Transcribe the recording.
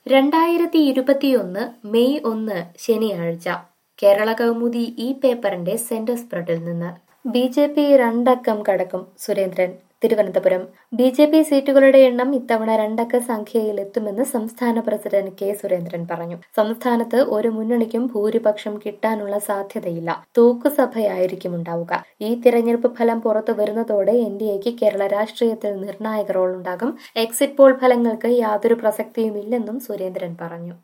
രണ്ടായിരത്തി ഇരുപത്തിയൊന്ന് മെയ് ഒന്ന് ശനിയാഴ്ച കേരള കൗമുദി ഈ പേപ്പറിന്റെ സെന്റർ സ്പ്രെഡിൽ നിന്ന് ബി ജെ പി രണ്ടക്കം കടക്കും Surendran Thiruvananthapuram B J P സീറ്റുകളുടെ എണ്ണം ഇത്തവണ രണ്ടക്ക സംഖ്യയിലെത്തുമെന്ന് സംസ്ഥാന പ്രസിഡന്റ് കെ സുരേന്ദ്രൻ പറഞ്ഞു സംസ്ഥാനത്ത് ഒരു മുന്നണിക്കും ഭൂരിപക്ഷം കിട്ടാനുള്ള സാധ്യതയില്ല തൂക്കുസഭയായിരിക്കും ഉണ്ടാവുക ഈ തിരഞ്ഞെടുപ്പ് ഫലം പുറത്തു വരുന്നതോടെ എൻ ഡി എക്ക് കേരള രാഷ്ട്രീയത്തിൽ നിർണായക റോളുണ്ടാകും എക്സിറ്റ് പോൾ ഫലങ്ങൾക്ക് യാതൊരു പ്രസക്തിയുമില്ലെന്നും സുരേന്ദ്രൻ പറഞ്ഞു